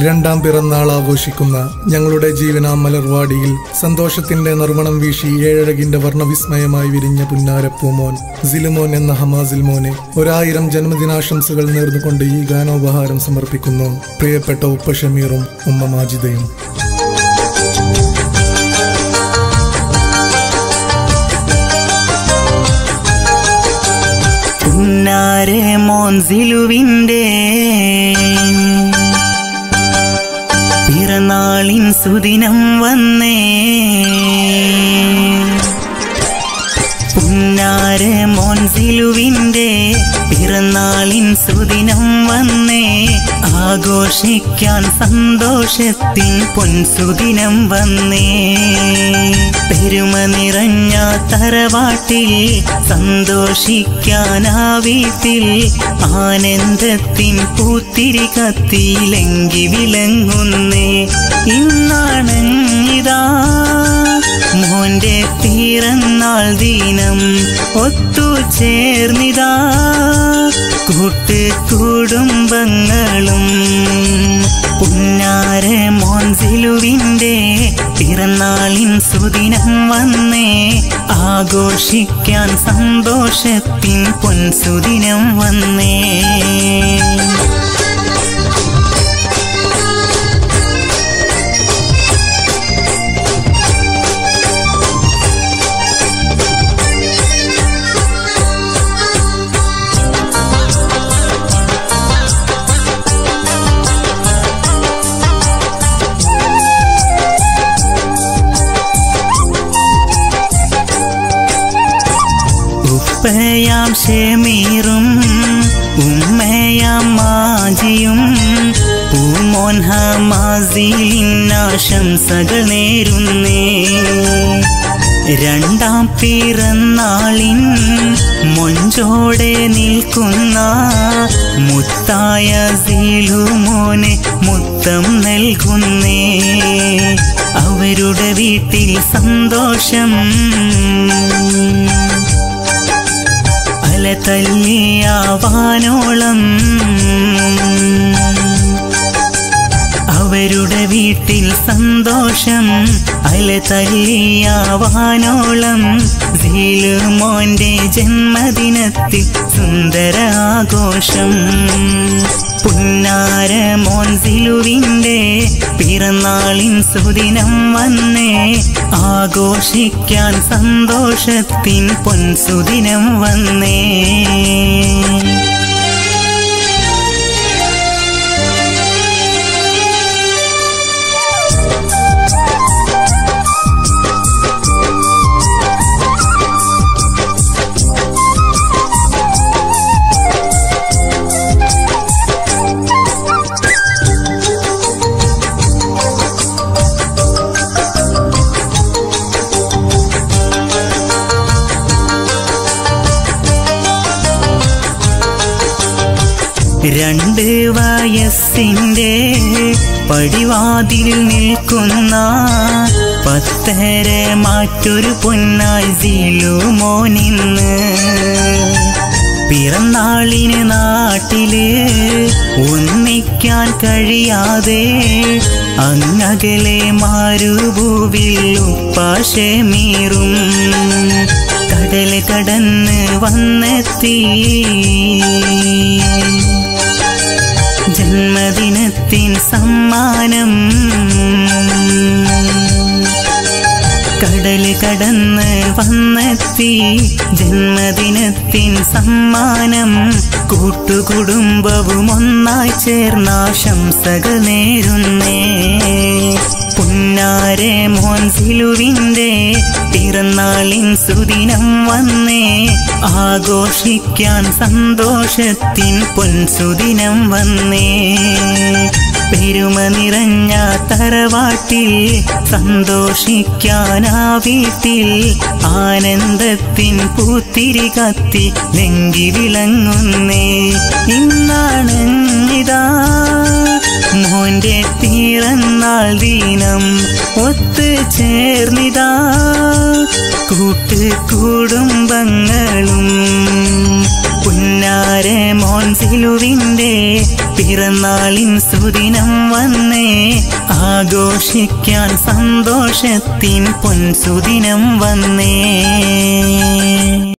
രണ്ടാം പിറന്നാൾ ആഘോഷിക്കുന്ന ഞങ്ങളുടെ ജീവനാം മലർവാടിയിൽ സന്തോഷത്തിന്റെ നർവണം വീശി ഏഴഴകിന്റെ വർണ്ണവിസ്മയമായി വിരിഞ്ഞ പുന്നാരപ്പൂമോൻ സിലുമോൻ എന്ന ഹമാസിൽ മോനെ ഒരായിരം ജന്മദിനാശംസകൾ നേർന്നുകൊണ്ട് ഈ ഗാനോപഹാരം സമർപ്പിക്കുന്നു പ്രിയപ്പെട്ട ഉപ്പ ഷമീറും ഉമ്മ മാജിദയും പുന്നാരെ മോൻസിലുവിൻ്റെ പിറന്നാളിൻ സുദിനം വന്നേ പുന്നാരെ മോൻസിലുവിൻ്റെ പിറന്നാളിൻ സുദിനം വന്നേ ആഘോഷിക്കാൻ സന്തോഷത്തിൻ പൊൻസുദിനം വന്നേ പെരുമ നിറഞ്ഞ തറവാട്ടിൽ സന്തോഷിക്കാൻ ആ വീട്ടിൽ ആനന്ദത്തിൻ പൂത്തിരി കത്തിയിലെങ്കി വിളങ്ങുന്നേ ഇന്നാണെങ്കിതാ മോന്റെ പിറന്നാൾ ദിനം ഒത്തുചേർന്നിതാ കൂട്ട് കുടുംബങ്ങളും പുന്നാര മോൻസിലുവിൻ്റെ പിറന്നാളിൻ സുദിനം വന്നേ ആഘോഷിക്കാൻ സന്തോഷത്തിൻ പൊൻസുദിനം വന്നേ ഉപ്പയാം ഷെമീറും ഉമ്മയാം മാജിയും പൂമോൻ ഹമാസിലിന്നാശംസകൾ നേരുന്നേ രണ്ടാം പിറന്നാളിൻ മൊഞ്ചോടെ നിൽക്കുന്ന മുത്തായ സീലുമോനെ മുത്തം നൽകുന്നേ അവരുടെ വീട്ടിൽ സന്തോഷം അല തല്ലിയാവാനോളം അവരുടെ വീട്ടിൽ സന്തോഷം അല തല്ലിയാവാനോളം മോന്റെ ജന്മദിനത്തിൽ സുന്ദര ആഘോഷം പുന്നാര മോൻസിലുവിൻ്റെ പിറന്നാളിൻ സുദിനം വന്നേ ആഘോഷിക്കാൻ സന്തോഷത്തിൻ പൊൻസുദിനം വന്നേ രണ്ട് വയസ്സിൻ്റെ പടിവാതിൽ നിൽക്കുന്ന പത്തര മാറ്റൊരു പൊന്നായി സിലുമോനിന്ന് പിറന്നാളിന് നാട്ടില് ഒന്നിക്കാൻ കഴിയാതെ അങ്ങകലെ മാരുഭൂവിൽ ഉപ്പാശമീറും കടൽ കടന്ന് വന്നെത്തി ജന്മദിനത്തിൻ സമ്മാനം കടൽ കടന്ന് വന്നെത്തി ജന്മദിനത്തിൻ സമ്മാനം കൂട്ടുകുടുംബവും ഒന്നായി ചേർന്നാശംസകൾ നേരുന്നേ പുന്നാരെ മോൻസിലുവിൻ്റെ പിറന്നാളിൻ സുദിനം വന്നേ ആഘോഷിക്കാൻ സന്തോഷത്തിൻ പൊൻസുദിനം വന്നേ പെരുമ നിറഞ്ഞ തറവാട്ടിൽ സന്തോഷിക്കാൻ ആ വീട്ടിൽ ആനന്ദത്തിൻ പൂത്തിരി കത്തി ലെങ്കി വിളങ്ങുന്നേ ഇന്നാണെങ്കിതാ മോന്റെ പിറന്നാൾ ദിനം ഒത്തു ചേർന്നിതാ കൂട്ട് കുടുംബങ്ങളും പുന്ന പുന്നാര മോൻ സിലുവിൻ്റെ പിറന്നാളിൻ സുദിനം വന്നേ ആഘോഷിക്കാൻ സന്തോഷത്തിൻ പൊൻസുദിനം വന്നേ